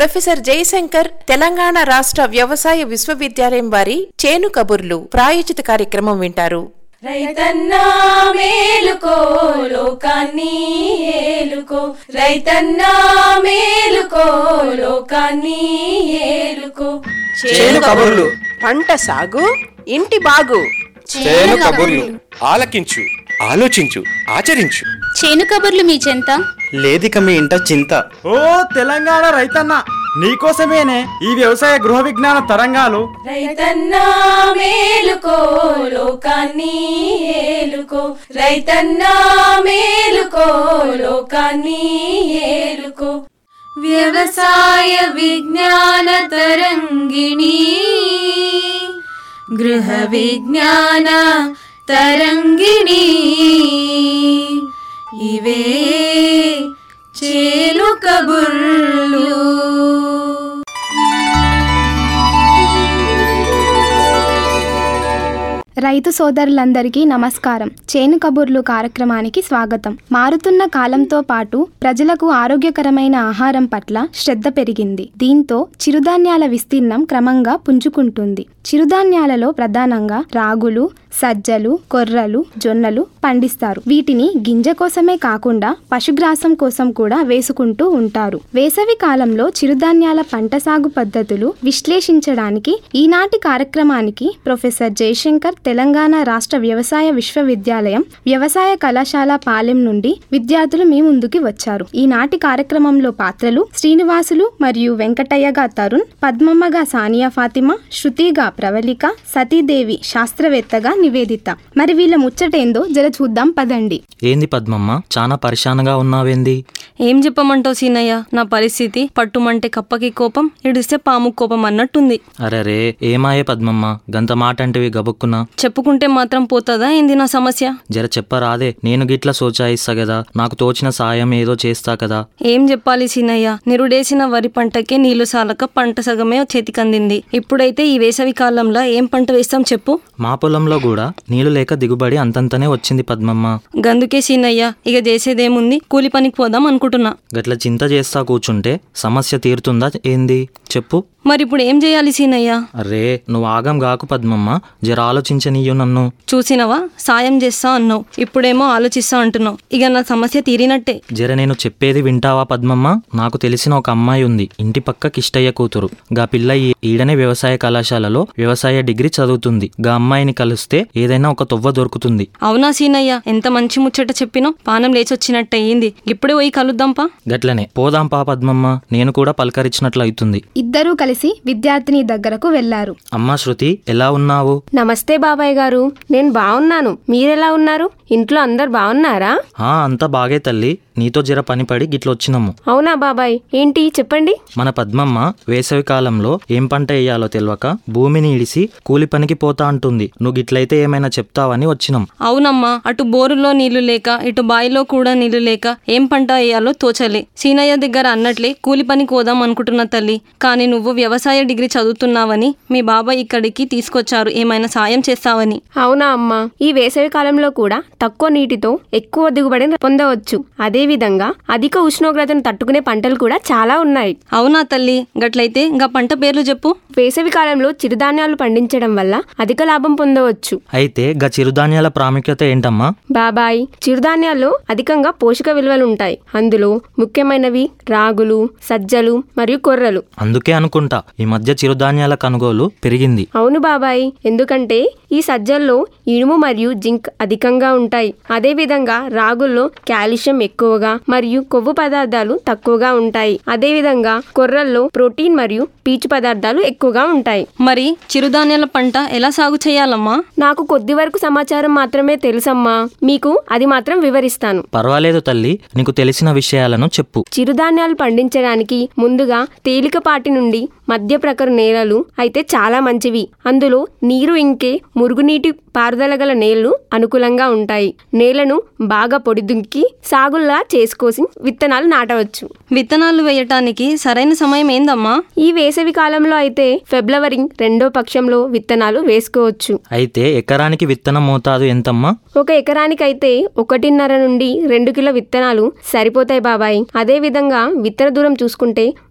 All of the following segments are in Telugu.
ప్రొఫెసర్ జయశంకర్ తెలంగాణ రాష్ట్ర వ్యవసాయ విశ్వవిద్యాలయం వారి చేను కబుర్లు ప్రాయోజిత కార్యక్రమం వింటారు రైతన్నా మేలుకో లోకాన్ని ఏలుకో రైతన్నా మేలుకో లోకాన్ని ఏలుకో చేను కబుర్లు పంట సాగు ఇంటి బాగు చేను కబుర్లు ఆలకించు ఆలోచించు ఆచరించు చేను కబుర్లు మీ చెంత లేదిక మీ ఇంట చింత ఓ తెలంగాణ రైతన్న నీకోసమేనే ఈ వ్యవసాయ గృహ విజ్ఞాన తరంగాలు రైతన్నా మేలుకో లోకాన్ని ఏలుకో రైతన్నా మేలుకో లోకాన్ని ఏలుకో వ్యవసాయ విజ్ఞాన తరంగిణి గృహ విజ్ఞాన తరంగిణి ఇవే చేలు కబుర్లు రైతు సోదరులందరికీ నమస్కారం చేను కబుర్లు కార్యక్రమానికి స్వాగతం మారుతున్న కాలంతో పాటు ప్రజలకు ఆరోగ్యకరమైన ఆహారం పట్ల శ్రద్ధ పెరిగింది దీంతో చిరుధాన్యాల విస్తీర్ణం క్రమంగా పుంజుకుంటుంది చిరుధాన్యాలలో ప్రధానంగా రాగులు సజ్జలు కొర్రలు జొన్నలు పండిస్తారు వీటిని గింజ కోసమే కాకుండా పశుగ్రాసం కోసం కూడా వేసుకుంటూ ఉంటారు వేసవి కాలంలో చిరుధాన్యాల పంట సాగు పద్ధతులు విశ్లేషించడానికి ఈనాటి కార్యక్రమానికి ప్రొఫెసర్ జయశంకర్ తెలంగాణ రాష్ట్ర వ్యవసాయ విశ్వవిద్యాలయం వ్యవసాయ కళాశాల పాలెం నుండి విద్యార్థులు మీ ముందుకి వచ్చారు ఈనాటి కార్యక్రమంలో పాత్రలు శ్రీనివాసులు మరియు వెంకటయ్యగా తరుణ్ పద్మమ్మగా సానియా ఫాతిమా శృతిగా ప్రవళిక సతీదేవి శాస్త్రవేత్తగా నివేదిత మరి వీళ్ళ ముచ్చటేందో జర చూద్దాం పదండి ఏంది పద్మమ్మ చాలా పరిశానగా ఉన్నావేంది ఏం చెప్పమంటావు సీనయ్య నా పరిస్థితి పట్టుమంటే కప్పకి కోపం ఇడిస్తే పాము కోపం అన్నట్టుంది అరెరే ఏమాయే పద్మమ్మ గంత మాట అంటివి గబుక్కున్నా చెప్పుకుంటే మాత్రం పోతుందా ఏంది నా సమస్య జర చెప్పరాదే నేను గిట్ల సోచాయిస్తా కదా నాకు తోచిన సాయం ఏదో చేస్తా కదా ఏం చెప్పాలి సీనయ్య నిరుడేసిన వరి పంటకే నీళ్లు సాలక పంట సగమే చేతికందింది ఇప్పుడైతే ఈ వేసవి కాలంలో ఏం పంట వేస్తాం చెప్పు మా పొలంలో కూడా నీళ్లు లేక దిగుబడి అంతంతనే వచ్చింది పద్మమ్మ గందుకే సీనయ్య ఇక చేసేదేముంది కూలి పనికి పోదాం అనుకుంటున్నా గట్ల చింత చేస్తా కూర్చుంటే సమస్య తీరుతుందా ఏంది చెప్పు మరి ఇప్పుడు ఏం చేయాలి సీనయ్య అరే నువ్వు ఆగం గాకు పద్మమ్మ జర ఆలోచించనీయు నన్ను చూసినవా సాయం చేస్తా అన్నావు ఇప్పుడేమో ఆలోచిస్తా అంటున్నావు ఇక నా సమస్య తీరినట్టే జర నేను చెప్పేది వింటావా పద్మమ్మ నాకు తెలిసిన ఒక అమ్మాయి ఉంది ఇంటి పక్క కిష్టయ్య కూతురు గా పిల్ల ఈ- ఈడనే వ్యవసాయ కళాశాలలో వ్యవసాయ డిగ్రీ చదువుతుంది గా అమ్మాయిని కలిస్తే ఏదైనా ఒక తొవ్వ దొరుకుతుంది అవునా సీనయ్య ఎంత మంచి ముచ్చట చెప్పినో పానం లేచొచ్చినట్టు అయ్యింది ఇప్పుడే పోయి కలుద్దాంపా గట్లనే పోదాం పా పద్మమ్మ నేను కూడా పలకరించినట్లు అవుతుంది ఇద్దరూ కలిసి విద్యార్థిని దగ్గరకు వెళ్లారు అమ్మా శృతి ఎలా ఉన్నావు నమస్తే బాబాయ్ గారు నేను బాగున్నాను మీరెలా ఉన్నారు ఇంట్లో అందరు బాగున్నారా ఆ అంతా బాగే తల్లి నీతో జర పనిపడి గిట్లొచ్చినాము అవునా బాబాయ్ ఏంటి చెప్పండి మన పద్మమ్మ వేసవి కాలంలో ఏం పంట వేయాలో తెలియక భూమిని ఇడిసి కూలి పనికి పోతా అంటుంది నువ్వు గిట్లయితే ఏమైనా చెప్తావని వచ్చినాం అవునమ్మా అటు బోరులో నీళ్లు లేక ఇటు బావిలో కూడా నీళ్లు లేక ఏం పంట వేయాలో తోచలే సీనయ్య దగ్గర అన్నట్లే కూలి పని కోదాం అనుకుంటున్న తల్లి కానీ నువ్వు వ్యవసాయ డిగ్రీ చదువుతున్నావని మీ బాబాయ్ ఇక్కడికి తీసుకొచ్చారు ఏమైనా సాయం చేస్తావని అవునా అమ్మా ఈ వేసవి కాలంలో కూడా తక్కువ నీటితో ఎక్కువ దిగుబడిని పొందవచ్చు అదే విధంగా అధిక ఉష్ణోగ్రతను తట్టుకునే పంటలు కూడా చాలా ఉన్నాయి అవునా తల్లి గట్లయితే ఇంకా పంట పేర్లు చెప్పు వేసవి కాలంలో చిరుధాన్యాలు పండించడం వల్ల అధిక లాభం పొందవచ్చు అయితే గా చిరుధాన్యాల ప్రాముఖ్యత ఏంటమ్మా బాబాయ్ చిరుధాన్యాల్లో అధికంగా పోషక విలువలు ఉంటాయి అందులో ముఖ్యమైనవి రాగులు సజ్జలు మరియు కొర్రలు అందుకే అనుకుంటా ఈ మధ్య చిరుధాన్యాల కొనుగోలు పెరిగింది అవును బాబాయ్ ఎందుకంటే ఈ సజ్జల్లో ఇనుము మరియు జింక్ అధికంగా ఉంటాయి అదే విధంగా రాగుల్లో కాల్షియం ఎక్కువగా మరియు కొవ్వు పదార్థాలు తక్కువగా ఉంటాయి అదే విధంగా కొర్రల్లో ప్రోటీన్ మరియు పీచు పదార్థాలు ఎక్కువగా ఉంటాయి మరి చిరుధాన్యాల పంట ఎలా సాగు చేయాలమ్మా నాకు కొద్ది వరకు సమాచారం మాత్రమే తెలుసమ్మా మీకు అది మాత్రం వివరిస్తాను పర్వాలేదు తల్లి నీకు తెలిసిన విషయాలను చెప్పు చిరుధాన్యాలు పండించడానికి ముందుగా తేలికపాటి నుండి మధ్య ప్రకర నేలలు అయితే చాలా మంచివి అందులో నీరు ఇంకే మురుగునీటి పారుదల గల నేలలు అనుకూలంగా ఉంటాయి నేలను బాగా పొడిదుంకి సాగుల్లా చేసుకోసి విత్తనాలు నాటవచ్చు విత్తనాలు వేయటానికి సరైన సమయం ఏందమ్మా ఈ వేసవి కాలంలో అయితే ఫిబ్రవరి రెండో పక్షంలో విత్తనాలు వేసుకోవచ్చు అయితే ఎకరానికి విత్తనం మోతాదు ఎంతమ్మా ఒక ఎకరానికైతే ఒకటిన్నర నుండి రెండు కిలో విత్తనాలు సరిపోతాయి బాబాయ్ అదే విధంగా విత్తన దూరం చూసుకుంటే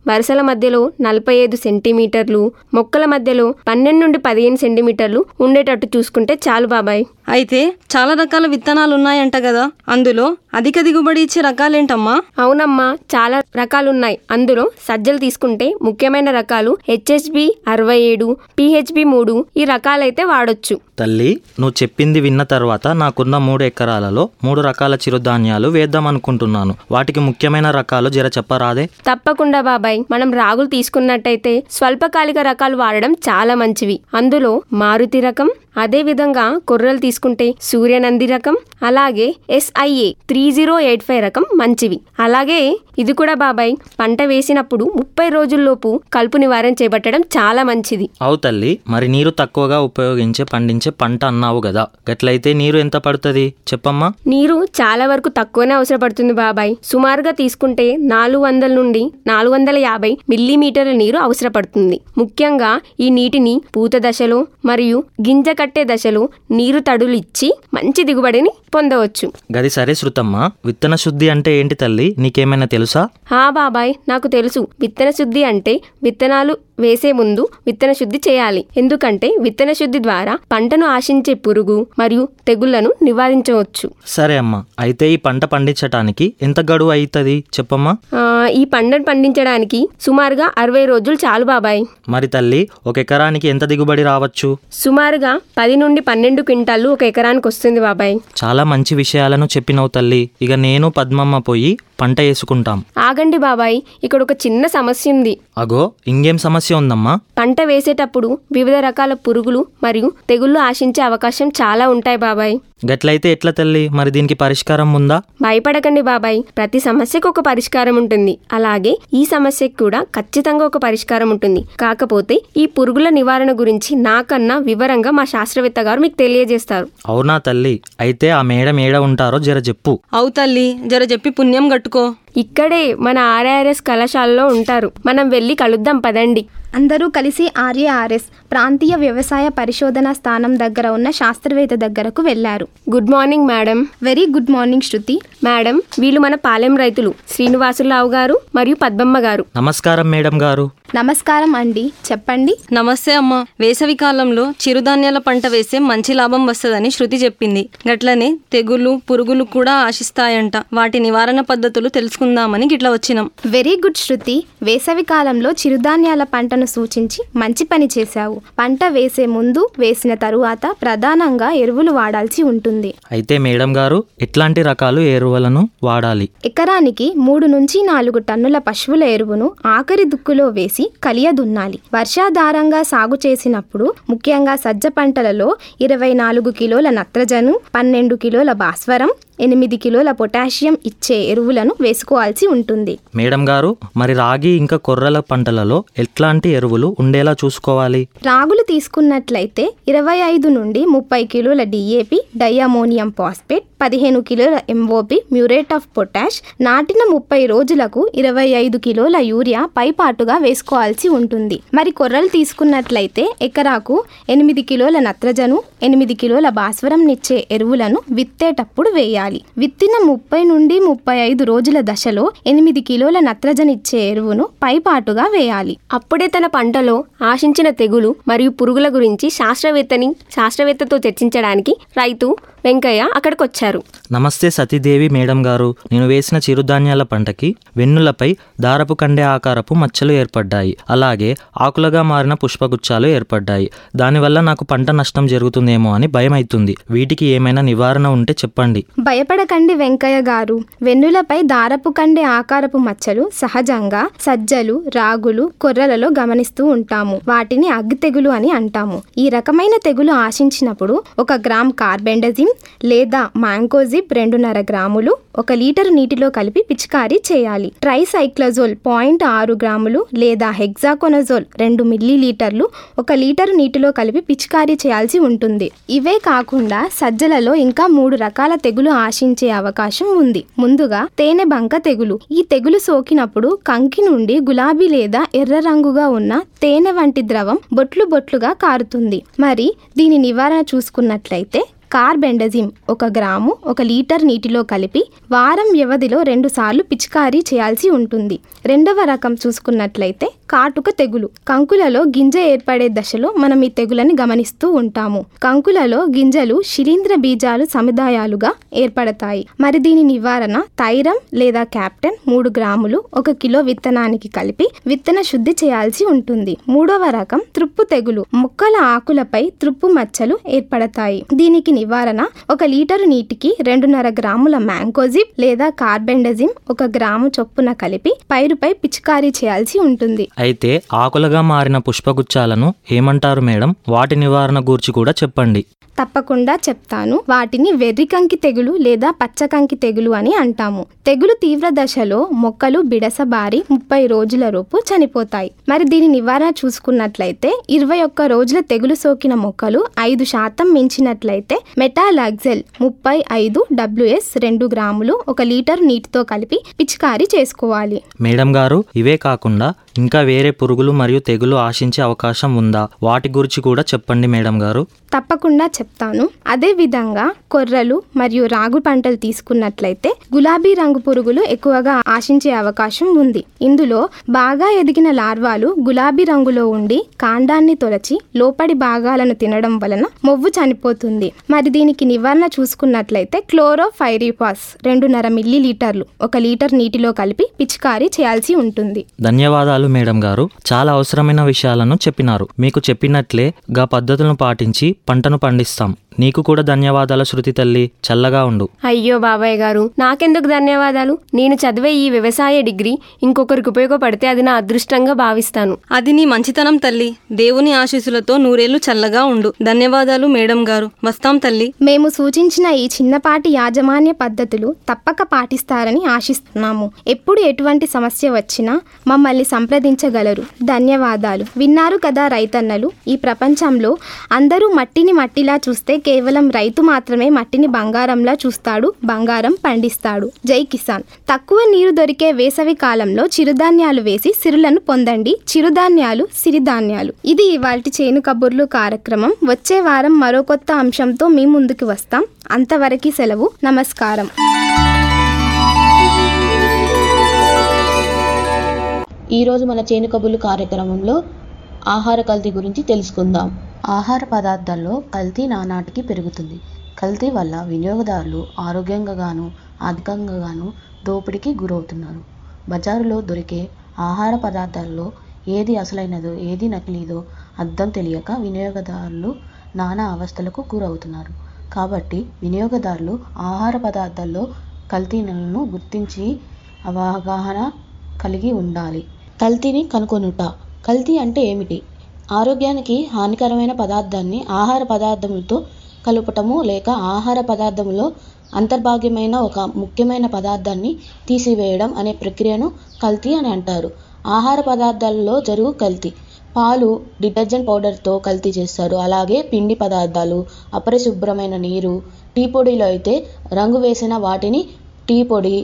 వరుసల మధ్యలో నలభై ఐదు సెంటీమీటర్లు మొక్కల మధ్యలో పన్నెండు నుండి పదిహేను సెంటీమీటర్లు ఉండేటట్టు చూసుకుంటే చాలు బాబాయ్ అయితే చాలా రకాల విత్తనాలు ఉన్నాయంట కదా అందులో అధిక దిగుబడి ఇచ్చే రకాలేంటమ్మా అవునమ్మా చాలా రకాలున్నాయి అందులో సజ్జలు తీసుకుంటే ముఖ్యమైన రకాలు హెచ్హెచ్బి అరవై ఏడు పిహెచ్బి మూడు ఈ రకాలైతే వాడొచ్చు తల్లి నువ్వు చెప్పింది విన్న తర్వాత నాకున్న మూడు ఎకరాలలో మూడు రకాల చిరుధాన్యాలు వేద్దాం అనుకుంటున్నాను వాటికి ముఖ్యమైన రకాలు జర చెప్పరాదే తప్పకుండా బాబాయ్ మనం రాగులు తీసుకున్నట్టయితే స్వల్పకాలిక రకాలు వాడడం చాలా మంచివి అందులో మారుతి రకం అదే విధంగా కొర్రలు తీసుకుంటే సూర్యనంది రకం అలాగే SIA three zero eight five రకం మంచివి అలాగే ఇది కూడా బాబాయ్ పంట వేసినప్పుడు ముప్పై రోజుల్లోపు కలుపు నివారణ చేపట్టడం చాలా మంచిది అవు తల్లి మరి నీరు తక్కువగా ఉపయోగించే పండించే పంట అన్నావు కదా గట్లయితే నీరు ఎంత పడుతుంది చెప్పమ్మా నీరు చాలా వరకు తక్కువనే అవసరపడుతుంది బాబాయ్ సుమారుగా తీసుకుంటే నాలుగు వందల నుండి నాలుగు వందల యాభై మిల్లీమీటర్ల నీరు అవసరపడుతుంది ముఖ్యంగా ఈ నీటిని పూత దశలో మరియు గింజ కట్టే దశలో నీరు తడులు ఇచ్చి మంచి దిగుబడిని పొందవచ్చు గది సరే శృతమ్మ విత్తన శుద్ధి అంటే ఏంటి తల్లి నీకేమైనా తెలుసా హా బాబాయ్ నాకు తెలుసు విత్తన శుద్ధి అంటే విత్తనాలు వేసే ముందు విత్తన శుద్ధి చేయాలి ఎందుకంటే విత్తన శుద్ధి ద్వారా పంటను ఆశించే పురుగు మరియు తెగుళ్లను నివారించవచ్చు సరే అమ్మా అయితే ఈ పంట పండించటానికి ఎంత గడువు అవుతుంది చెప్పమ్మా ఆ, ఈ పంటను పండించడానికి సుమారుగా అరవై రోజులు చాలు బాబాయ్ మరి తల్లి ఒక ఎకరానికి ఎంత దిగుబడి రావచ్చు సుమారుగా పది నుండి పన్నెండు క్వింటాలు ఒక ఎకరానికి వస్తుంది బాబాయ్ చాలా మంచి విషయాలను చెప్పినవు తల్లి ఇక నేను పద్మమ్మ పోయి పంట వేసుకుంటాం ఆగండి బాబాయ్ ఇక్కడ ఒక చిన్న సమస్య ఉంది అగో ఇంకేం సమస్య ఉందమ్మా పంట వేసేటప్పుడు వివిధ రకాల పురుగులు మరియు తెగుళ్ళు ఆశించే అవకాశం చాలా ఉంటాయి బాబాయ్ గట్లయితే ఎట్లా తల్లి మరి దీనికి పరిష్కారం ఉందా భయపడకండి బాబాయ్ ప్రతి సమస్యకు ఒక పరిష్కారం ఉంటుంది అలాగే ఈ సమస్యకు కూడా ఖచ్చితంగా ఒక పరిష్కారం ఉంటుంది కాకపోతే ఈ పురుగుల నివారణ గురించి నాకన్నా వివరంగా మా శాస్త్రవేత్త గారు మీకు తెలియజేస్తారు అవునా తల్లి అయితే ఆ మేడం ఏడ ఉంటారో జర చెప్పు అవు తల్లి జర చెప్పి పుణ్యం కట్టుకో ఇక్కడే మన ఆర్ఆర్ఎస్ కళాశాలలో ఉంటారు మనం వెళ్ళి కలుద్దాం పదండి అందరూ కలిసి ఆర్ఏఆర్ఎస్ ప్రాంతీయ వ్యవసాయ పరిశోధన స్థానం దగ్గర ఉన్న శాస్త్రవేత్త దగ్గరకు వెళ్లారు good morning madam very good morning Shruti madam వీళ్ళు మన పాలెం రైతులు శ్రీనివాసులరావు గారు మరియు పద్మమ్మ గారు నమస్కారం మేడం గారు నమస్కారం అండి చెప్పండి నమస్తే అమ్మ వేసవి కాలంలో చిరుధాన్యాల పంట వేస్తే మంచి లాభం వస్తుందని శృతి చెప్పింది గట్లనే తెగులు పురుగులు కూడా ఆశిస్తాయంట వాటి నివారణ పద్ధతులు తెలుసుకుందామని గిట్లా వచ్చినాం వెరీ గుడ్ శృతి వేసవి కాలంలో చిరుధాన్యాల పంటను సూచించి మంచి పని చేశావు పంట వేసే ముందు వేసిన తరువాత ప్రధానంగా ఎరువులు వాడాల్సి ఉంటుంది అయితే మేడం గారు ఎట్లాంటి రకాలు ఎరువులను వాడాలి ఎకరానికి మూడు నుంచి నాలుగు టన్నుల పశువుల ఎరువును ఆఖరి దుక్కులో వేసి కలియ దున్నాలి వర్షాధారంగా సాగు చేసినప్పుడు ముఖ్యంగా సజ్జ పంటలలో ఇరవై నాలుగు కిలోల నత్రజను పన్నెండు కిలోల భాస్వరం ఎనిమిది కిలోల పొటాషియం ఇచ్చే ఎరువులను వేసుకోవాల్సి ఉంటుంది మేడం గారు మరి రాగి ఇంకా కొర్రల పంటలలో ఎట్లాంటి ఎరువులు ఉండేలా చూసుకోవాలి రాగులు తీసుకున్నట్లయితే ఇరవై ఐదు నుండి ముప్పై కిలోల డిఏపి డైఅమోనియం పాస్పేట్ పదిహేను కిలోల ఎంఓపి మ్యూరేట్ ఆఫ్ పొటాష్ నాటిన ముప్పై రోజులకు ఇరవై ఐదు కిలోల యూరియా పైపాటుగా వేసుకోవాల్సి ఉంటుంది మరి కొర్రలు తీసుకున్నట్లయితే ఎకరాకు ఎనిమిది కిలోల నత్రజను ఎనిమిది కిలోల భాస్వరం నిచ్చే ఎరువులను విత్తేటప్పుడు వేయాలి విత్తిన ముప్పై నుండి ముప్పై ఐదు రోజుల దశలో ఎనిమిది కిలోల నత్రజనిచ్చే ఎరువును పైపాటుగా వేయాలి అప్పుడే తన పంటలో ఆశించిన తెగులు మరియు పురుగుల గురించి శాస్త్రవేత్తని శాస్త్రవేత్తతో చర్చించడానికి రైతు వెంకయ్య అక్కడికి వచ్చారు నమస్తే సతీదేవి మేడం గారు నేను వేసిన చిరుధాన్యాల పంటకి వెన్నులపై దారపు కండే ఆకారపు మచ్చలు ఏర్పడ్డాయి అలాగే ఆకులుగా మారిన పుష్పగుచ్చాలు ఏర్పడ్డాయి దానివల్ల నాకు పంట నష్టం జరుగుతుందేమో అని భయం అవుతుంది వీటికి ఏమైనా నివారణ ఉంటే చెప్పండి భయపడకండి వెంకయ్య గారు వెన్నులపై దారపు కండే ఆకారపు మచ్చలు సహజంగా సజ్జలు రాగులు కొర్రలలో గమనిస్తూ ఉంటాము వాటిని అగ్గి తెగులు అని అంటాము ఈ రకమైన తెగులు ఆశించినప్పుడు ఒక గ్రామ్ కార్బెండజిమ్ లేదా మ్యాంకోజిబ్ రెండున్నర గ్రాములు ఒక లీటరు నీటిలో కలిపి పిచికారీ చేయాలి ట్రైసైక్లజోల్ పాయింట్ ఆరు గ్రాములు లేదా హెగ్జాకొనజోల్ రెండు మిల్లీ లీటర్లు ఒక లీటరు నీటిలో కలిపి పిచికారీ చేయాల్సి ఉంటుంది ఇవే కాకుండా సజ్జలలో ఇంకా మూడు రకాల తెగులు ఆశించే అవకాశం ఉంది ముందుగా తేనె బంక తెగులు ఈ తెగులు సోకినప్పుడు కంకి నుండి గులాబీ లేదా ఎర్ర రంగుగా ఉన్న తేనె వంటి ద్రవం బొట్లు బొట్లుగా కారుతుంది మరి దీని నివారణ చూసుకున్నట్లయితే కార్బెండజిమ్ ఒక గ్రాము ఒక లీటర్ నీటిలో కలిపి వారం వ్యవధిలో రెండు సార్లు పిచికారీ చేయాల్సి ఉంటుంది రెండవ రకం చూసుకున్నట్లయితే కాటుక తెగులు కంకులలో గింజ ఏర్పడే దశలో మనం ఈ తెగులని గమనిస్తూ ఉంటాము కంకులలో గింజలు శిలీంద్ర బీజాలు సముదాయాలుగా ఏర్పడతాయి మరి దీని నివారణ తైరం లేదా క్యాప్టెన్ మూడు గ్రాములు ఒక కిలో విత్తనానికి కలిపి విత్తన శుద్ధి చేయాల్సి ఉంటుంది మూడవ రకం త్రుప్పు తెగులు మొక్కల ఆకులపై త్రుప్పు మచ్చలు ఏర్పడతాయి దీనికి నివారణ ఒక లీటరు నీటికి రెండున్నర గ్రాముల మ్యాంకోజిప్ లేదా కార్బెండజిమ్ ఒక గ్రాము చొప్పున కలిపి పైరుపై పిచికారీ చేయాల్సి ఉంటుంది అయితే ఆకులుగా మారిన పుష్పగుచ్చాలను ఏమంటారు మేడం వాటి నివారణ గూర్చి కూడా చెప్పండి తప్పకుండా చెప్తాను వాటిని వెర్రికంకి తెగులు లేదా పచ్చకంకి తెగులు అని అంటాము తెగులు తీవ్ర దశలో మొక్కలు బిడసబారి ముప్పై రోజుల రూపు చనిపోతాయి మరి దీని నివారణ చూసుకున్నట్లయితే ఇరవై ఒక్క రోజుల తెగులు సోకిన మొక్కలు ఐదు శాతం మించినట్లయితే మెటాలాక్సెల్ ముప్పై ఐదు డబ్ల్యూఎస్ రెండు గ్రాములు ఒక లీటర్ నీటితో కలిపి పిచికారీ చేసుకోవాలి మేడం గారు ఇవే కాకుండా ఇంకా వేరే పురుగులు మరియు తెగులు ఆశించే అవకాశం ఉందా వాటి గురించి కూడా చెప్పండి మేడం గారు తప్పకుండా చెప్తాను అదే విధంగా కొర్రలు మరియు రాగు పంటలు తీసుకున్నట్లయితే గులాబీ రంగు పురుగులు ఎక్కువగా ఆశించే అవకాశం ఉంది ఇందులో బాగా ఎదిగిన లార్వాలు గులాబీ రంగులో ఉండి కాండాన్ని తొలచి లోపడి భాగాలను తినడం వలన మొవ్వు చనిపోతుంది మరి దీనికి నివారణ చూసుకున్నట్లయితే క్లోరోఫైరిపాస్ రెండున్నర మిల్లీ లీటర్లు ఒక లీటర్ నీటిలో కలిపి పిచికారీ చేయాల్సి ఉంటుంది ధన్యవాదాలు మేడం గారు చాలా అవసరమైన విషయాలను చెప్పినారు మీకు చెప్పినట్లే గా పద్ధతులను పాటించి పంటను పండిస్తాం నీకు కూడా ధన్యవాదాలు శృతి తల్లి చల్లగా ఉండు అయ్యో బాబాయ్ గారు నాకెందుకు ధన్యవాదాలు నేను చదివే ఈ వ్యవసాయ డిగ్రీ ఇంకొకరికి ఉపయోగపడితే అది నా అదృష్టంగా భావిస్తాను అది నీ మంచితనం తల్లి దేవుని ఆశీస్సులతో నూరేళ్లు చల్లగా ఉండు ధన్యవాదాలు మేడం గారు వస్తాం తల్లి మేము సూచించిన ఈ చిన్నపాటి యాజమాన్య పద్ధతులు తప్పక పాటిస్తారని ఆశిస్తున్నాము ఎప్పుడు ఎటువంటి సమస్య వచ్చినా మమ్మల్ని సంప్రదించగలరు ధన్యవాదాలు విన్నారు కదా రైతన్నలు ఈ ప్రపంచంలో అందరూ మట్టిని మట్టిలా చూస్తే కేవలం రైతు మాత్రమే మట్టిని బంగారంలా చూస్తాడు బంగారం పండిస్తాడు జై కిసాన్ తక్కువ నీరు దొరికే వేసవి కాలంలో చిరుధాన్యాలు వేసి సిరులను పొందండి చిరుధాన్యాలు సిరిధాన్యాలు ఇది ఇవాల్టి చేను కబుర్లు కార్యక్రమం వచ్చే వారం మరో కొత్త అంశంతో మీ ముందుకు వస్తాం అంతవరకు సెలవు నమస్కారం ఈరోజు మన చేను కబుర్లు కార్యక్రమంలో ఆహార కల్తీ గురించి తెలుసుకుందాం ఆహార పదార్థాల్లో కల్తీ నానాటికి పెరుగుతుంది కల్తీ వల్ల వినియోగదారులు ఆరోగ్యంగా గాను ఆర్థికంగా గాను దోపిడీకి గురవుతున్నారు బజారులో దొరికే ఆహార పదార్థాల్లో ఏది అసలైనదో ఏది నకిలీదో అర్థం తెలియక వినియోగదారులు నానా అవస్థలకు గురవుతున్నారు కాబట్టి వినియోగదారులు ఆహార పదార్థాల్లో కల్తీలను గుర్తించి అవగాహన కలిగి ఉండాలి కల్తీని కనుకొనుట కల్తీ అంటే ఏమిటి ఆరోగ్యానికి హానికరమైన పదార్థాన్ని ఆహార పదార్థములతో కలుపటము లేక ఆహార పదార్థంలో అంతర్భాగ్యమైన ఒక ముఖ్యమైన పదార్థాన్ని తీసివేయడం అనే ప్రక్రియను కల్తీ అని అంటారు ఆహార పదార్థాలలో జరుగు కల్తీ పాలు డిటర్జెంట్ పౌడర్తో కల్తీ చేస్తారు అలాగే పిండి పదార్థాలు అపరిశుభ్రమైన నీరు టీ పొడిలో అయితే రంగు వేసిన వాటిని టీ పొడి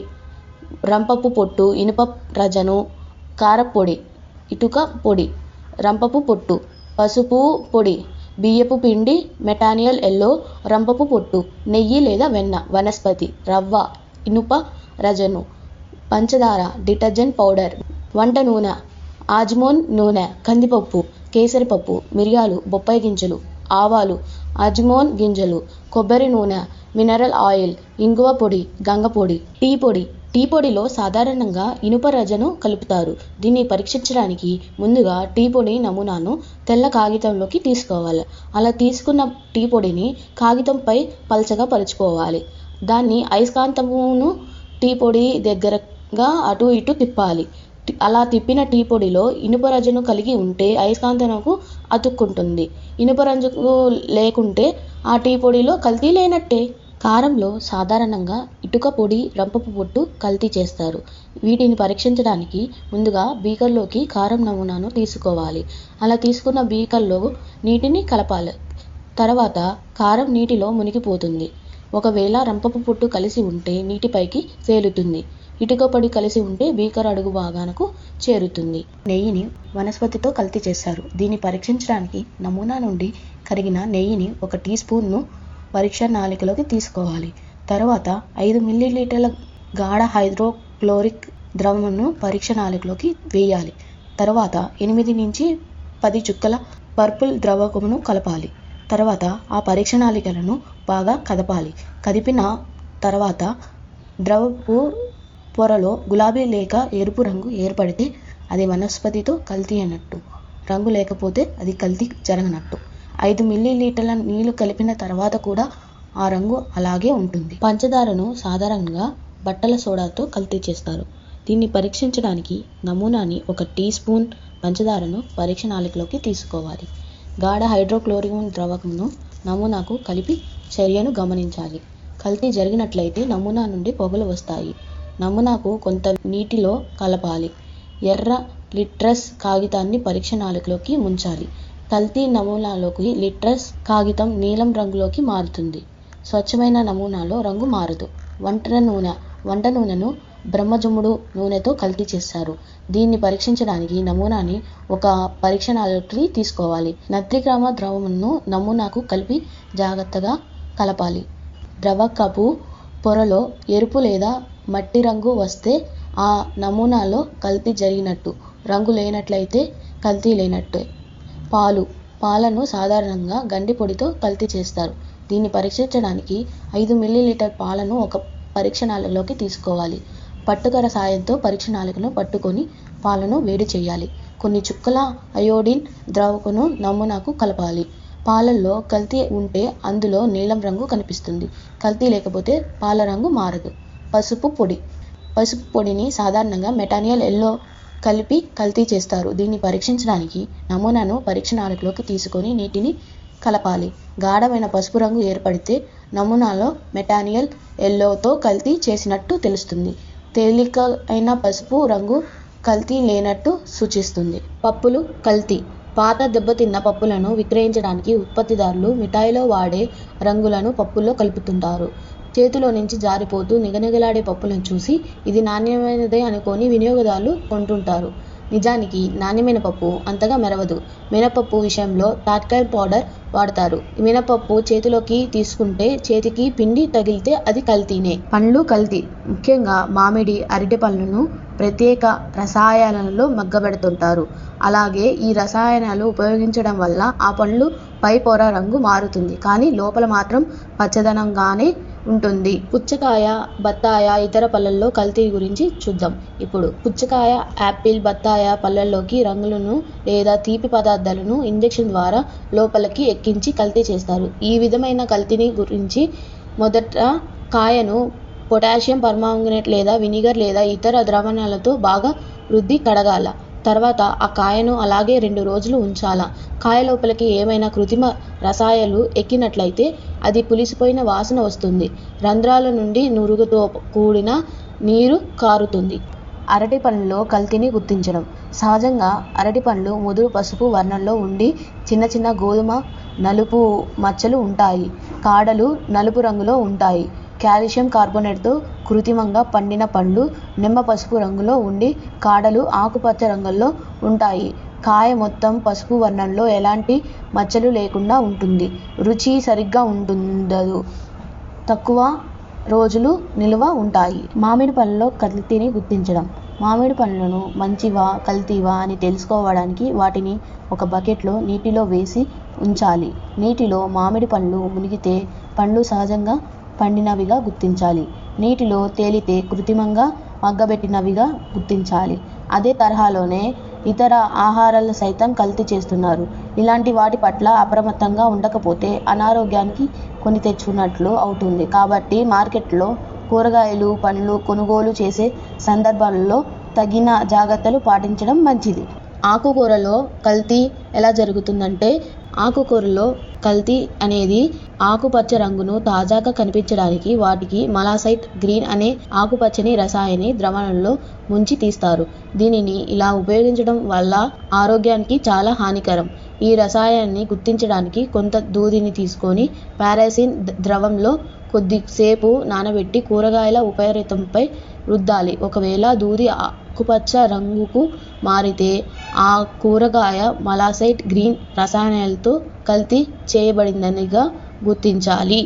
రంపపు పొట్టు ఇనుప రజను కారపొడి ఇటుక పొడి రంపపు పొట్టు పసుపు పొడి బియ్యపు పిండి మెటానియల్ ఎల్లో రంపపు పొట్టు నెయ్యి లేదా వెన్న వనస్పతి రవ్వ ఇనుప రజను పంచదార డిటర్జెంట్ పౌడర్ వంట నూనె ఆజ్మోన్ నూనె కందిపప్పు కేసరిపప్పు మిరియాలు బొప్పాయి గింజలు ఆవాలు అజ్మోన్ గింజలు కొబ్బరి నూనె మినరల్ ఆయిల్ ఇంగువ పొడి గంగ పొడి టీ పొడి టీ పొడిలో సాధారణంగా ఇనుప రజను కలుపుతారు దీన్ని పరీక్షించడానికి ముందుగా టీ పొడి నమూనాను తెల్ల కాగితంలోకి తీసుకోవాలి అలా తీసుకున్న టీ పొడిని కాగితంపై పలచగా పరుచుకోవాలి దాన్ని అయస్కాంతమును టీ పొడి దగ్గరగా అటు ఇటు తిప్పాలి టి- అలా తిప్పిన టీ పొడిలో ఇనుప రజను కలిగి ఉంటే అయస్కాంతనకు అతుక్కుంటుంది ఇనుప రంజు లేకుంటే ఆ టీ పొడిలో కల్తీ లేనట్టే కారంలో సాధారణంగా ఇటుక పొడి రంపపు పొట్టు కల్తీ చేస్తారు వీటిని పరీక్షించడానికి ముందుగా బీకర్లోకి కారం నమూనాను తీసుకోవాలి అలా తీసుకున్న బీకర్లో నీటిని కలపాలి తర్వాత కారం నీటిలో మునిగిపోతుంది ఒకవేళ రంపపు పొట్టు కలిసి ఉంటే నీటిపైకి తేలుతుంది ఇటుక పొడి కలిసి ఉంటే బీకర్ అడుగు భాగానకు చేరుతుంది నెయ్యిని వనస్పతితో కల్తీ చేస్తారు దీన్ని పరీక్షించడానికి నమూనా నుండి కరిగిన నెయ్యిని ఒక టీ స్పూన్ను పరీక్ష నాళికలోకి తీసుకోవాలి తర్వాత ఐదు మిల్లీలీటర్ల గాఢ హైడ్రోక్లోరిక్ ద్రవమును పరీక్ష నాళికలోకి వేయాలి తర్వాత ఎనిమిది నుంచి పది చుక్కల పర్పుల్ ద్రవకమును కలపాలి తర్వాత ఆ పరీక్ష నాళికలను బాగా కదపాలి కదిపిన తర్వాత ద్రవపు పొరలో గులాబీ లేక ఎరుపు రంగు ఏర్పడితే అది వనస్పతితో కల్తీ అన్నట్టు రంగు లేకపోతే అది కల్తీ జరగనట్టు ఐదు మిల్లీలీటర్ల నీళ్లు కలిపిన తర్వాత కూడా ఆ రంగు అలాగే ఉంటుంది పంచదారను సాధారణంగా బట్టల సోడాతో కల్తీ చేస్తారు దీన్ని పరీక్షించడానికి నమూనాని ఒక టీ స్పూన్ పంచదారను పరీక్ష నాళికలోకి తీసుకోవాలి గాఢ హైడ్రోక్లోరిక్ ద్రవకమును నమూనాకు కలిపి చర్యను గమనించాలి కల్తీ జరిగినట్లయితే నమూనా నుండి పొగలు వస్తాయి నమూనాకు కొంత నీటిలో కలపాలి ఎర్ర లిట్రస్ కాగితాన్ని పరీక్ష నాళికలోకి ముంచాలి కల్తీ నమూనాలోకి లిట్రస్ కాగితం నీలం రంగులోకి మారుతుంది స్వచ్ఛమైన నమూనాలో రంగు మారదు వంట నూనె వంట నూనెను బ్రహ్మజముడు నూనెతో కల్తీ చేస్తారు దీన్ని పరీక్షించడానికి నమూనాని ఒక పరీక్ష నాళికకి తీసుకోవాలి నత్రిగ్రామ ద్రవమును నమూనాకు కలిపి జాగ్రత్తగా కలపాలి ద్రవకపు పొరలో ఎరుపు లేదా మట్టి రంగు వస్తే ఆ నమూనాలో కల్తీ జరిగినట్టు రంగు లేనట్లయితే కల్తీ లేనట్టే పాలు పాలను సాధారణంగా గండి పొడితో కల్తీ చేస్తారు దీన్ని పరీక్షించడానికి ఐదు మిల్లీలీటర్ పాలను ఒక పరీక్ష నాళికలోకి తీసుకోవాలి పట్టుకర సాయంతో పరీక్ష నాళికను పట్టుకొని పాలను వేడి చేయాలి కొన్ని చుక్కల అయోడిన్ ద్రవకును నమూనాకు కలపాలి పాలల్లో కల్తీ ఉంటే అందులో నీలం రంగు కనిపిస్తుంది కల్తీ లేకపోతే పాల రంగు మారదు పసుపు పొడి పసుపు పొడిని సాధారణంగా మెటానియల్ ఎల్లో కలిపి కల్తీ చేస్తారు దీన్ని పరీక్షించడానికి నమూనాను పరీక్ష నాళికలోకి తీసుకొని నీటిని కలపాలి గాఢమైన పసుపు రంగు ఏర్పడితే నమూనాలో మెటానియల్ ఎల్లోతో కల్తీ చేసినట్టు తెలుస్తుంది తేలిక అయిన పసుపు రంగు కల్తీ లేనట్టు సూచిస్తుంది పప్పులు కల్తీ పాత దెబ్బతిన్న పప్పులను విక్రయించడానికి ఉత్పత్తిదారులు మిఠాయిలో వాడే రంగులను పప్పుల్లో కలుపుతుంటారు చేతిలో నుంచి జారిపోతూ నిగనిగలాడే పప్పులను చూసి ఇది నాణ్యమైనదే అనుకొని వినియోగదారులు కొంటుంటారు నిజానికి నాణ్యమైన పప్పు అంతగా మెరవదు మినపప్పు విషయంలో తాట్కాయ పౌడర్ వాడతారు మినపప్పు చేతిలోకి తీసుకుంటే చేతికి పిండి తగిలితే అది కల్తీనే పండ్లు కల్తీ ముఖ్యంగా మామిడి అరటి పళ్ళను ప్రత్యేక రసాయనాలలో మగ్గబెడుతుంటారు అలాగే ఈ రసాయనాలు ఉపయోగించడం వల్ల ఆ పండ్లు పై పొర రంగు మారుతుంది కానీ లోపల మాత్రం పచ్చదనంగానే ఉంటుంది పుచ్చకాయ బత్తాయ ఇతర పళ్ళల్లో కల్తీ గురించి చూద్దాం ఇప్పుడు పుచ్చకాయ యాపిల్ బత్తాయ పళ్ళల్లోకి రంగులను లేదా తీపి పదార్థాలను ఇంజెక్షన్ ద్వారా లోపలికి ఎక్కించి కల్తీ చేస్తారు ఈ విధమైన కల్తీని గురించి మొదట కాయను పొటాషియం పర్మాంగనేట్ లేదా వినిగర్ లేదా ఇతర ద్రావణాలతో బాగా రుద్ది కడగాల తర్వాత ఆ కాయను అలాగే రెండు రోజులు ఉంచాల కాయ లోపలికి ఏమైనా కృత్రిమ రసాయలు ఎక్కినట్లయితే అది పులిసిపోయిన వాసన వస్తుంది రంధ్రాల నుండి నురుగుతో కూడిన నీరు కారుతుంది అరటి పండ్లలో కల్తీని గుర్తించడం సహజంగా అరటి పండ్లు ముదురు పసుపు వర్ణంలో ఉండి చిన్న చిన్న గోధుమ నలుపు మచ్చలు ఉంటాయి కాడలు నలుపు రంగులో ఉంటాయి కాల్షియం కార్బోనేట్తో కృత్రిమంగా పండిన పండ్లు నిమ్మ పసుపు రంగులో ఉండి కాడలు ఆకుపచ్చ రంగుల్లో ఉంటాయి కాయ మొత్తం పసుపు వర్ణంలో ఎలాంటి మచ్చలు లేకుండా ఉంటుంది రుచి సరిగ్గా ఉంటుండదు తక్కువ రోజులు నిల్వ ఉంటాయి మామిడి పళ్ళలో కల్తీని గుర్తించడం మామిడి పండ్లను మంచివా కల్తీవా అని తెలుసుకోవడానికి వాటిని ఒక బకెట్లో నీటిలో వేసి ఉంచాలి నీటిలో మామిడి పండ్లు మునిగితే పండ్లు సహజంగా పండినవిగా గుర్తించాలి నీటిలో తేలితే కృత్రిమంగా మగ్గబెట్టినవిగా గుర్తించాలి అదే తరహాలోనే ఇతర ఆహారాలు సైతం కల్తీ చేస్తున్నారు ఇలాంటి వాటి పట్ల అప్రమత్తంగా ఉండకపోతే అనారోగ్యానికి కొని తెచ్చుకున్నట్లు అవుతుంది కాబట్టి మార్కెట్లో కూరగాయలు పండ్లు కొనుగోలు చేసే సందర్భాల్లో తగిన జాగ్రత్తలు పాటించడం మంచిది ఆకుకూరలో కల్తీ ఎలా జరుగుతుందంటే ఆకుకూరలో కల్తీ అనేది ఆకుపచ్చ రంగును తాజాగా కనిపించడానికి వాటికి మలాసైట్ గ్రీన్ అనే ఆకుపచ్చని రసాయని ద్రవణంలో ముంచి తీస్తారు దీనిని ఇలా ఉపయోగించడం వల్ల ఆరోగ్యానికి చాలా హానికరం ఈ రసాయనాన్ని గుర్తించడానికి కొంత దూదిని తీసుకొని పారాసిన్ ద్రవంలో కొద్దిసేపు నానబెట్టి కూరగాయల ఉపరితలంపై రుద్దాలి ఒకవేళ దూది ఆకుపచ్చ రంగుకు మారితే ఆ కూరగాయ మలాసైట్ గ్రీన్ రసాయనాలతో కల్తీ చేయబడిందనిగా గుర్తించాలి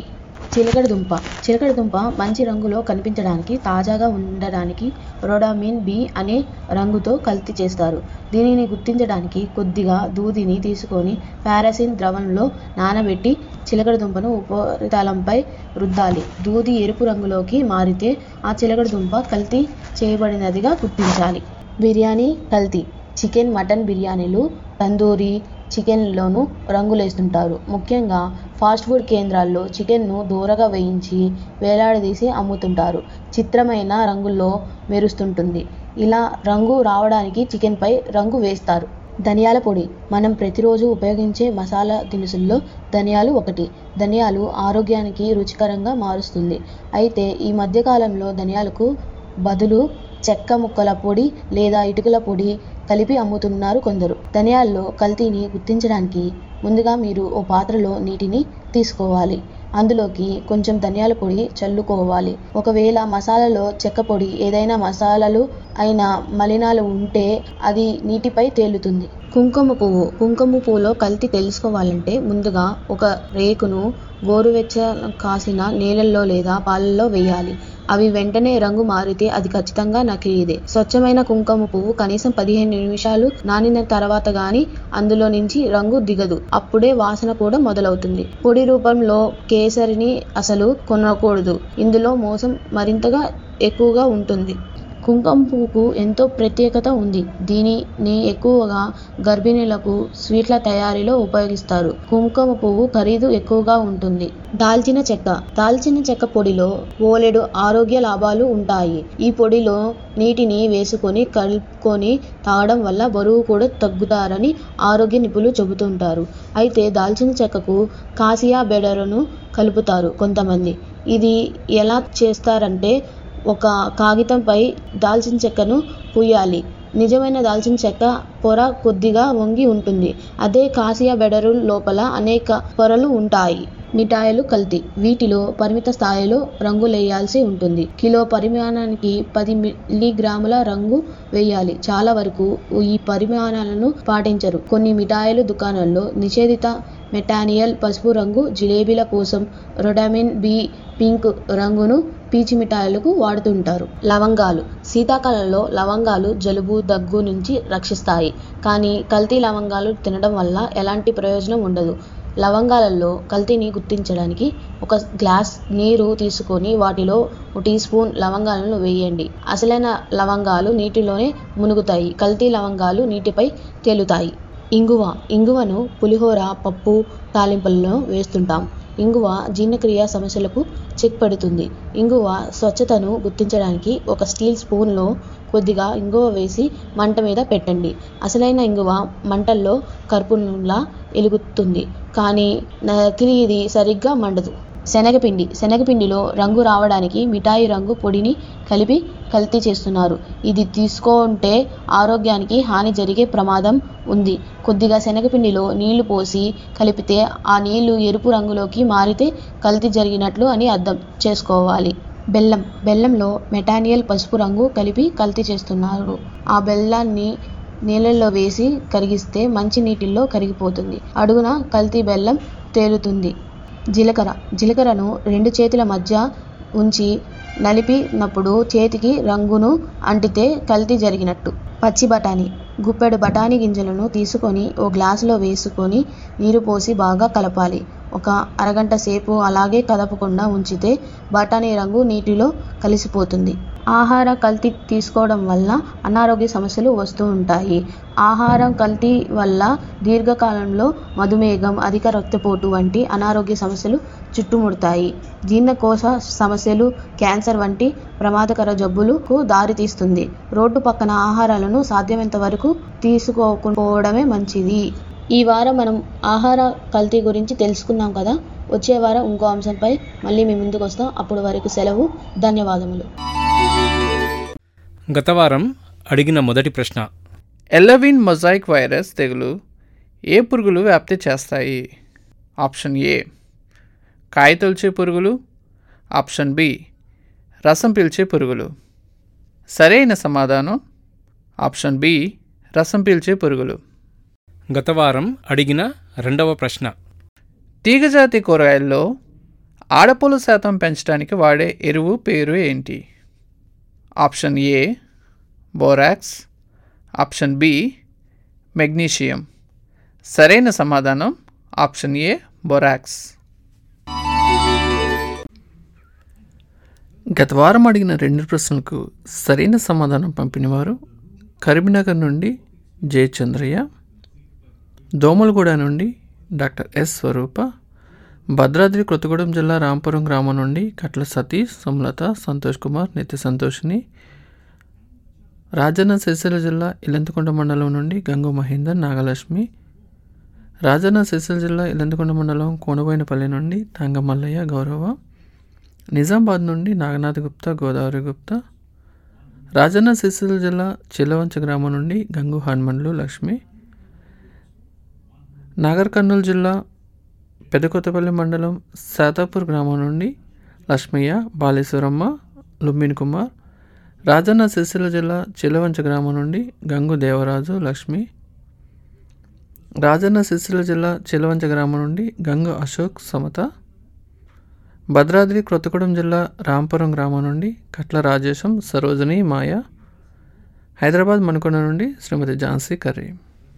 చిలకడ దుంప చిలకడ దుంప మంచి రంగులో కనిపించడానికి తాజాగా ఉండడానికి రొడామిన్ బి అనే రంగుతో కల్తీ చేస్తారు దీనిని గుర్తించడానికి కొద్దిగా దూదిని తీసుకొని పారాసిన్ ద్రవంలో నానబెట్టి చిలకడ దుంపను ఉపరితలంపై రుద్దాలి దూది ఎరుపు రంగులోకి మారితే ఆ చిలకడ దుంప కల్తీ చేయబడినదిగా గుర్తించాలి బిర్యానీ కల్తీ చికెన్ మటన్ బిర్యానీలు తందూరి చికెన్లోనూ రంగులేస్తుంటారు ముఖ్యంగా ఫాస్ట్ ఫుడ్ కేంద్రాల్లో చికెన్ను దూరగా వేయించి వేలాడదీసి అమ్ముతుంటారు చిత్రమైన రంగుల్లో మెరుస్తుంటుంది ఇలా రంగు రావడానికి చికెన్పై రంగు వేస్తారు ధనియాల పొడి మనం ప్రతిరోజు ఉపయోగించే మసాలా దినుసుల్లో ధనియాలు ఒకటి ధనియాలు ఆరోగ్యానికి రుచికరంగా మారుస్తుంది అయితే ఈ మధ్యకాలంలో ధనియాలకు బదులు చెక్క ముక్కల పొడి లేదా ఇటుకల పొడి కలిపి అమ్ముతున్నారు కొందరు ధనియాల్లో కల్తీని గుర్తించడానికి ముందుగా మీరు ఓ పాత్రలో నీటిని తీసుకోవాలి అందులోకి కొంచెం ధనియాల పొడి చల్లుకోవాలి ఒకవేళ మసాలాలో చెక్క పొడి ఏదైనా మసాలాలు అయిన మలినాలు ఉంటే అది నీటిపై తేలుతుంది కుంకుమ పువ్వు కుంకుమ పువ్వులో కల్తీ తెలుసుకోవాలంటే ముందుగా ఒక రేకును గోరువెచ్చ కాసిన నీళ్ళల్లో లేదా పాలల్లో వేయాలి అవి వెంటనే రంగు మారితే అది ఖచ్చితంగా నకిలీదే స్వచ్ఛమైన కుంకుమ పువ్వు కనీసం పదిహేను నిమిషాలు నానిన తర్వాత గాని అందులో నుంచి రంగు దిగదు అప్పుడే వాసన కూడా మొదలవుతుంది పొడి రూపంలో కేసరిని అసలు కొనకూడదు ఇందులో మోసం మరింతగా ఎక్కువగా ఉంటుంది కుంకుమ పువ్వుకు ఎంతో ప్రత్యేకత ఉంది దీనిని ఎక్కువగా గర్భిణీలకు స్వీట్ల తయారీలో ఉపయోగిస్తారు కుంకుమ పువ్వు ఖరీదు ఎక్కువగా ఉంటుంది దాల్చిన చెక్క దాల్చిన చెక్క పొడిలో ఓలెడు ఆరోగ్య లాభాలు ఉంటాయి ఈ పొడిలో నీటిని వేసుకొని కలుపుకొని తాగడం వల్ల బరువు కూడా తగ్గుతారని ఆరోగ్య నిపుణులు చెబుతుంటారు అయితే దాల్చిన చెక్కకు కాసియా బెడరను కలుపుతారు కొంతమంది ఇది ఎలా చేస్తారంటే ఒక కాగితంపై దాల్చిన చెక్కను పూయాలి నిజమైన దాల్చిన చెక్క పొర కొద్దిగా వంగి ఉంటుంది అదే కాసియా బెడరు లోపల అనేక పొరలు ఉంటాయి మిఠాయిలు కల్తీ వీటిలో పరిమిత స్థాయిలో రంగులేయాల్సి ఉంటుంది కిలో పరిమాణానికి పది మిల్లీగ్రాముల రంగు వేయాలి చాలా వరకు ఈ పరిమాణాలను పాటించరు కొన్ని మిఠాయిలు దుకాణాల్లో నిషేధిత మెటానియల్ పసుపు రంగు జిలేబీల కోసం రొడామిన్ బి పింక్ రంగును పీచు మిఠాయిలకు వాడుతుంటారు లవంగాలు శీతాకాలంలో లవంగాలు జలుబు దగ్గు నుంచి రక్షిస్తాయి కానీ కల్తీ లవంగాలు తినడం వల్ల ఎలాంటి ప్రయోజనం ఉండదు లవంగాలలో కల్తీని గుర్తించడానికి ఒక గ్లాస్ నీరు తీసుకొని వాటిలో ఒక టీ స్పూన్ లవంగాలను వేయండి అసలైన లవంగాలు నీటిలోనే మునుగుతాయి కల్తీ లవంగాలు నీటిపై తేలుతాయి ఇంగువ ఇంగువను పులిహోర పప్పు తాలింపులలో వేస్తుంటాం ఇంగువ జీర్ణక్రియ సమస్యలకు చెక్ పెడుతుంది ఇంగువ స్వచ్ఛతను గుర్తించడానికి ఒక స్టీల్ స్పూన్లో కొద్దిగా ఇంగువ వేసి మంట మీద పెట్టండి అసలైన ఇంగువ మంటల్లో కర్పూరంలా ఎలుగుతుంది కానీ నకిలీది సరిగ్గా మండదు శనగపిండి శనగపిండిలో రంగు రావడానికి మిఠాయి రంగు పొడిని కలిపి కల్తీ చేస్తున్నారు ఇది తీసుకుంటే ఆరోగ్యానికి హాని జరిగే ప్రమాదం ఉంది కొద్దిగా శనగపిండిలో నీళ్లు పోసి కలిపితే ఆ నీళ్లు ఎరుపు రంగులోకి మారితే కల్తీ జరిగినట్లు అని అర్థం చేసుకోవాలి బెల్లం బెల్లంలో మెటానియల్ పసుపు రంగు కలిపి కల్తీ చేస్తున్నారు ఆ బెల్లాన్ని నీళ్ళల్లో వేసి కరిగిస్తే మంచి నీటిల్లో కరిగిపోతుంది అడుగున కల్తీ బెల్లం తేలుతుంది జీలకర్ర జీలకర్రను రెండు చేతుల మధ్య ఉంచి నలిపినప్పుడు చేతికి రంగును అంటితే కల్తీ జరిగినట్టు పచ్చి బఠానీ గుప్పెడు బఠానీ గింజలను తీసుకొని ఓ గ్లాసులో వేసుకొని నీరు పోసి బాగా కలపాలి ఒక అరగంట సేపు అలాగే కదపకుండా ఉంచితే బఠానీ రంగు నీటిలో కలిసిపోతుంది ఆహార కల్తీ తీసుకోవడం వల్ల అనారోగ్య సమస్యలు వస్తూ ఉంటాయి ఆహారం కల్తీ వల్ల దీర్ఘకాలంలో మధుమేహం అధిక రక్తపోటు వంటి అనారోగ్య సమస్యలు చుట్టుముడతాయి జీర్ణకోశ సమస్యలు క్యాన్సర్ వంటి ప్రమాదకర జబ్బులకు దారితీస్తుంది రోడ్డు పక్కన ఆహారాలను సాధ్యమైనంత వరకు తీసుకోకపోవడమే మంచిది ఈ వారం మనం ఆహార కల్తీ గురించి తెలుసుకున్నాం కదా వచ్చే వారం ఇంకో అంశంపై మళ్ళీ మీ ముందుకు వస్తాం అప్పుడు వరకు సెలవు ధన్యవాదములు గత వారం అడిగిన మొదటి ప్రశ్న ఎల్లవిన్ మొజాయిక్ వైరస్ తెగులు ఏ పురుగులు వ్యాప్తి చేస్తాయి ఆప్షన్ ఏ కాయతొలిచే పురుగులు ఆప్షన్ బి రసం పీల్చే పురుగులు సరైన సమాధానం ఆప్షన్ బి రసం పీల్చే పురుగులు గత వారం అడిగిన రెండవ ప్రశ్న తీగజాతి కూరగాయల్లో ఆడపూల శాతం పెంచడానికి వాడే ఎరువు పేరు ఏంటి option A borax option B magnesium సరైన సమాధానం ఆప్షన్ ఏ బొరాక్స్ గత వారం అడిగిన రెండు ప్రశ్నలకు సరైన సమాధానం పంపినవారు కరీంనగర్ నుండి జే చంద్రయ్య దోమలగూడ నుండి డాక్టర్ ఎస్ స్వరూప భద్రాద్రి కొత్తగూడెం జిల్లా రాంపురం గ్రామం నుండి కట్ల సతీష్ సుమలత సంతోష్ కుమార్ నిత్య సంతోషిని రాజన్న సిరిసిల్ల జిల్లా ఇలంతకొండ మండలం నుండి గంగు మహేందర్ నాగలక్ష్మి రాజన్న సిరిసిల్ల జిల్లా ఇలంతకొండ మండలం కోనబోయినపల్లి నుండి తంగమల్లయ్య గౌరవ నిజామాబాద్ నుండి నాగనాథ్ గుప్తా గోదావరి గుప్తా రాజన్న సిరిసిల్ల జిల్లా చిల్లవంచ గ్రామం నుండి గంగు హనుమండ్లు లక్ష్మి నాగర్ కర్నూలు జిల్లా పెదకొత్తపల్లి మండలం శాతాపూర్ గ్రామం నుండి లక్ష్మయ్య బాలేశ్వరమ్మ లుంబిన్ కుమార్ రాజన్న సిరిసిల్ల జిల్లా చిల్లవంచ గ్రామం నుండి గంగు దేవరాజు లక్ష్మి రాజన్న సిరిసిల్ల జిల్లా చిల్లవంచ గ్రామం నుండి గంగు అశోక్ సమత భద్రాద్రి కొత్తగూడెం జిల్లా రాంపురం గ్రామం నుండి కట్ల రాజేశం సరోజిని మాయ హైదరాబాద్ మణికొండ నుండి శ్రీమతి ఝాన్సీ కర్రీ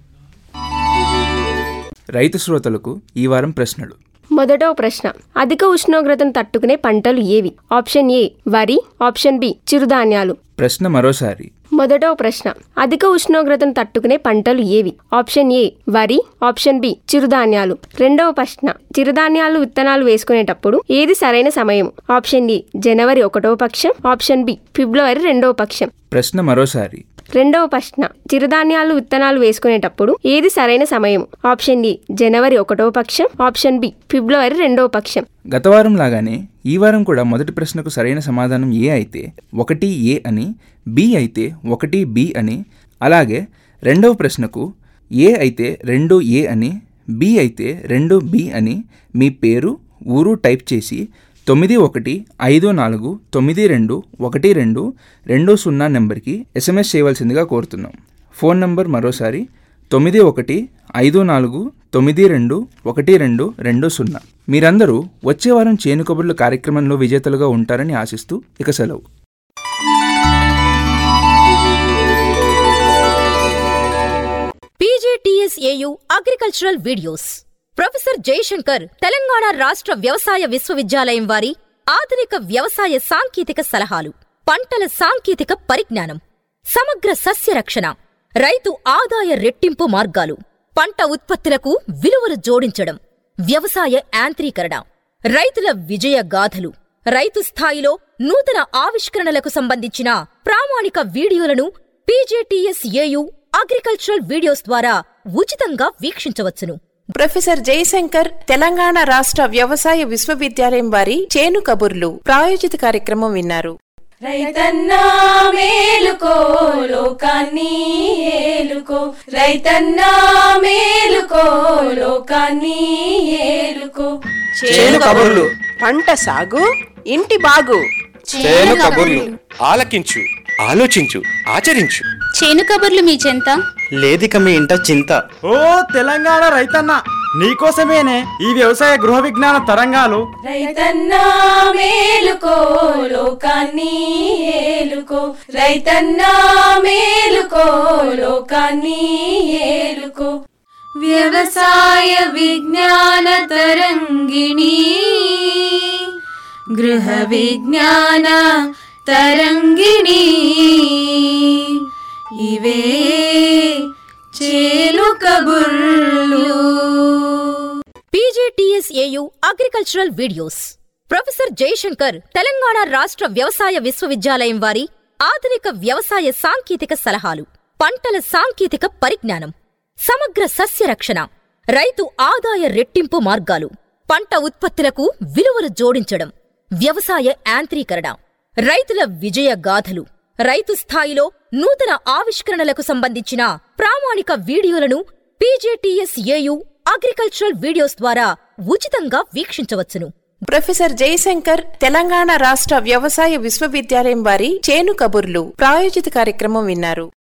రైతు శ్రోతలకు ఈ వారం ప్రశ్నలు మొదటో ప్రశ్న అధిక ఉష్ణోగ్రతను తట్టుకునే పంటలు ఏవి ఆప్షన్ ఏ వరి ఆప్షన్ బి చిరుధాన్యాలు ప్రశ్న మరోసారి మొదటో ప్రశ్న అధిక ఉష్ణోగ్రతను తట్టుకునే పంటలు ఏవి ఆప్షన్ ఏ వరి ఆప్షన్ బి చిరుధాన్యాలు రెండవ ప్రశ్న చిరుధాన్యాలు విత్తనాలు వేసుకునేటప్పుడు ఏది సరైన సమయం ఆప్షన్ ఏ జనవరి ఒకటవ పక్షం ఆప్షన్ బి ఫిబ్రవరి రెండవ పక్షం ప్రశ్న మరోసారి రెండవ ప్రశ్న చిరుధాన్యాలు విత్తనాలు వేసుకునేటప్పుడు ఏది సరైన సమయం ఆప్షన్ ఏ జనవరి ఒకటవ పక్షం ఆప్షన్ బి ఫిబ్రవరి రెండవ పక్షం గత వారం లాగానే ఈ వారం కూడా మొదటి ప్రశ్నకు సరైన సమాధానం ఏ అయితే ఒకటి ఏ అని బి అయితే ఒకటి బి అని అలాగే రెండవ ప్రశ్నకు ఏ అయితే రెండు ఏ అని బి అయితే రెండు బి అని మీ పేరు ఊరు టైప్ చేసి తొమ్మిది ఒకటి ఐదు నాలుగు తొమ్మిది రెండు ఒకటి రెండు రెండు సున్నా నెంబర్కి ఎస్ఎంఎస్ చేయవలసిందిగా కోరుతున్నాం ఫోన్ నంబర్ మరోసారి తొమ్మిది ఒకటి ఐదు నాలుగు తొమ్మిది రెండు ఒకటి రెండు రెండు సున్నా మీరందరూ వచ్చే వారం చేను కబుర్ల కార్యక్రమంలో విజేతలుగా ఉంటారని ఆశిస్తూ ఇక సెలవు PJTSAU agricultural videos professor Jayashankar Telangana రాష్ట్ర వ్యవసాయ విశ్వవిద్యాలయం వారి ఆధునిక వ్యవసాయ సాంకేతిక సలహాలు పంటల సాంకేతిక పరిజ్ఞానం సమగ్ర సస్య రక్షణ రైతు ఆదాయ రెట్టింపు మార్గాలు పంట ఉత్పత్తులకు విలువలు జోడించడం వ్యవసాయ యాంత్రీకరణ రైతుల విజయ గాథలు రైతు స్థాయిలో నూతన ఆవిష్కరణలకు సంబంధించిన ప్రామాణిక వీడియోలను పీజేటీఎస్ఏయు అగ్రికల్చరల్ వీడియోస్ ద్వారా ఉచితంగా వీక్షించవచ్చును ప్రొఫెసర్ జయశంకర్ తెలంగాణ రాష్ట్ర వ్యవసాయ విశ్వవిద్యాలయం వారి చేను కబుర్లు ప్రాయోజిత కార్యక్రమం విన్నారు రైతన్నా మేలుకో లోకాన్ని ఏలుకో రైతన్నా మేలుకో లోకాన్ని ఏలుకో చేను కబుర్లు పంట సాగు ఇంటి బాగు చేను కబుర్లు ఆలకించు ఆలోచించు ఆచరించు చేను కబుర్లు మీ చెంత లేదిక మీ ఇంట చింత ఓ తెలంగాణ రైతన్న నీకోసమేనే ఈ వ్యవసాయ గృహ విజ్ఞాన తరంగాలు రైతన్నా మేలుకో లోకాన్ని ఏలుకో రైతన్నా మేలుకో లోకాన్ని ఏలుకో వ్యవసాయ విజ్ఞాన తరంగిణి గృహ విజ్ఞాన తరంగిణి ఇవే చేలు కబుర్లు PJTSAU agricultural videos professor Jayashankar Telangana రాష్ట్ర వ్యవసాయ విశ్వవిద్యాలయం వారి ఆధునిక వ్యవసాయ సాంకేతిక సలహాలు పంటల సాంకేతిక పరిజ్ఞానం సమగ్ర సస్య రక్షణ రైతు ఆదాయ రెట్టింపు మార్గాలు పంట ఉత్పత్తులకు విలువలు జోడించడం వ్యవసాయ యాంత్రీకరణ రైతుల విజయ గాథలు రైతు స్థాయిలో నూతన ఆవిష్కరణలకు సంబంధించిన ప్రామాణిక వీడియోలను పీజేటీఎస్ఏయు అగ్రికల్చరల్ వీడియోస్ ద్వారా ఉచితంగా వీక్షించవచ్చును ప్రొఫెసర్ జయశంకర్ తెలంగాణ రాష్ట్ర వ్యవసాయ విశ్వవిద్యాలయం వారి చేను కబుర్లు ప్రాయోజిత కార్యక్రమం విన్నారు